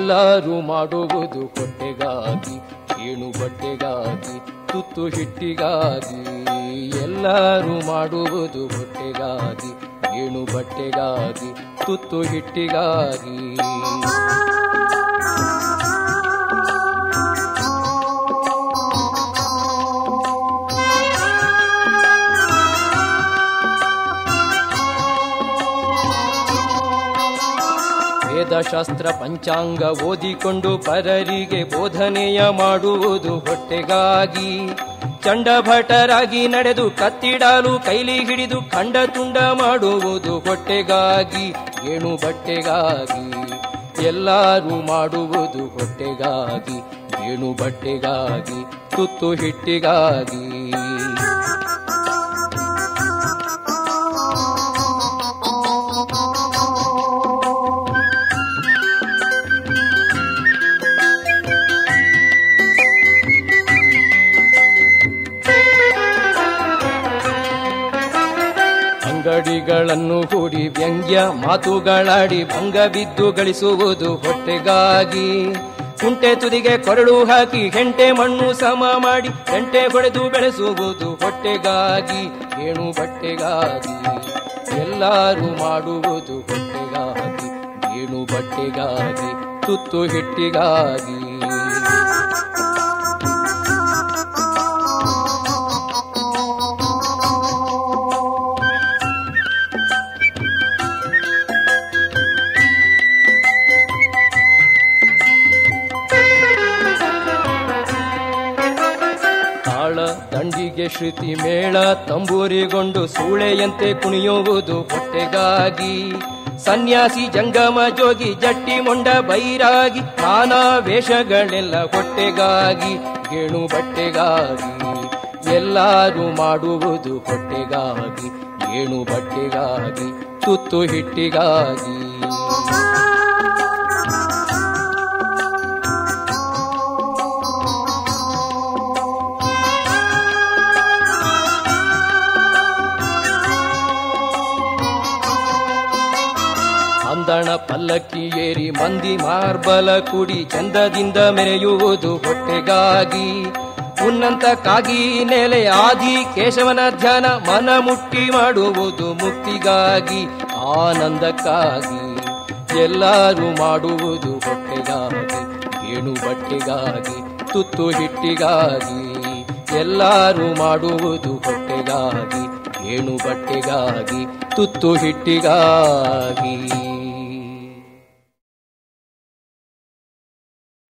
ಎಲ್ಲರೂ ಮಾಡುವುದು ಹೊಟ್ಟೆಗಾಗಿ ಏಣು ಬಟ್ಟೆಗಾಗಿ ತುತ್ತು ಹಿಟ್ಟಿಗಾಗಿ ಎಲ್ಲರೂ ಮಾಡುವುದು ಹೊಟ್ಟೆಗಾಗಿ ಏಣು ಬಟ್ಟೆಗಾಗಿ ತುತ್ತು ಹಿಟ್ಟಿಗಾಗಿ ವೇದಶಾಸ್ತ್ರ ಪಂಚಾಂಗ ಓದಿಕೊಂಡು ಪರರಿಗೆ ಬೋಧನೆಯ ಮಾಡುವುದು ಹೊಟ್ಟೆಗಾಗಿ ಚಂಡಭಟರಾಗಿ ನಡೆದು ಕತ್ತಿಡಲು ಕೈಲಿ ಹಿಡಿದು ಖಂಡ ತುಂಡ ಮಾಡುವುದು ಹೊಟ್ಟೆಗಾಗಿ ಏಣು ಬಟ್ಟೆಗಾಗಿ ಎಲ್ಲರೂ ಮಾಡುವುದು ಹೊಟ್ಟೆಗಾಗಿ ಏಣು ಬಟ್ಟೆಗಾಗಿ ತುತ್ತು ಹಿಟ್ಟಿಗಾಗಿ ಅಂಗಡಿಗಳನ್ನು ಹೂಡಿ ವ್ಯಂಗ್ಯ ಮಾತುಗಳಾಡಿ ಭಂಗ ಬಿದ್ದು ಗಳಿಸುವುದು ಹೊಟ್ಟೆಗಾಗಿ ಕುಂಟೆ ತುದಿಗೆ ಕೊರಳು ಹಾಕಿ ಹೆಂಟೆ ಮಣ್ಣು ಸಮ ಮಾಡಿ ಹೆಂಟೆ ಹೊಡೆದು ಬೆಳೆಸುವುದು ಹೊಟ್ಟೆಗಾಗಿ ಏಣು ಬಟ್ಟೆಗಾಗಿ ಎಲ್ಲರೂ ಮಾಡುವುದು ಹೊಟ್ಟೆಗಾಗಿ ಏಣು ಬಟ್ಟೆಗಾಗಿ ತುತ್ತು ಹಿಟ್ಟಿಗಾಗಿ ತಾಳ ದಂಡಿಗೆ ಶ್ರುತಿ ಮೇಳ ತಂಬೂರಿಗೊಂಡು ಸೂಳೆಯಂತೆ ಕುಣಿಯುವುದು ಹೊಟ್ಟೆಗಾಗಿ ಸನ್ಯಾಸಿ ಜಂಗಮ ಜೋಗಿ ಜಟ್ಟಿ ಮೊಂಡ ಬೈರಾಗಿ ನಾನಾ ವೇಷಗಳೆಲ್ಲ ಹೊಟ್ಟೆಗಾಗಿ ಗೇಣು ಬಟ್ಟೆಗಾಗಿ ಎಲ್ಲರೂ ಮಾಡುವುದು ಹೊಟ್ಟೆಗಾಗಿ ಗೇಣು ಬಟ್ಟೆಗಾಗಿ ತುತ್ತು ಹಿಟ್ಟಿಗಾಗಿ ಅಂದಣ ಪಲ್ಲಕ್ಕಿ ಏರಿ ಮಂದಿ ಮಾರ್ಬಲ ಕುಡಿ ಚಂದದಿಂದ ಮೆರೆಯುವುದು ಹೊಟ್ಟೆಗಾಗಿ ಉನ್ನಂತ ಕಾಗಿ ನೆಲೆ ಆದಿ ಕೇಶವನ ಧ್ಯಾನ ಮನ ಮುಟ್ಟಿ ಮಾಡುವುದು ಮುಕ್ತಿಗಾಗಿ ಆನಂದಕ್ಕಾಗಿ ಎಲ್ಲರೂ ಮಾಡುವುದು ಹೊಟ್ಟೆಗಾಗಿ ಏಣು ಬಟ್ಟೆಗಾಗಿ ತುತ್ತು ಹಿಟ್ಟಿಗಾಗಿ ಎಲ್ಲರೂ ಮಾಡುವುದು ಹೊಟ್ಟೆಗಾಗಿ ಏಣು ಬಟ್ಟೆಗಾಗಿ ತುತ್ತು ಹಿಟ್ಟಿಗಾಗಿ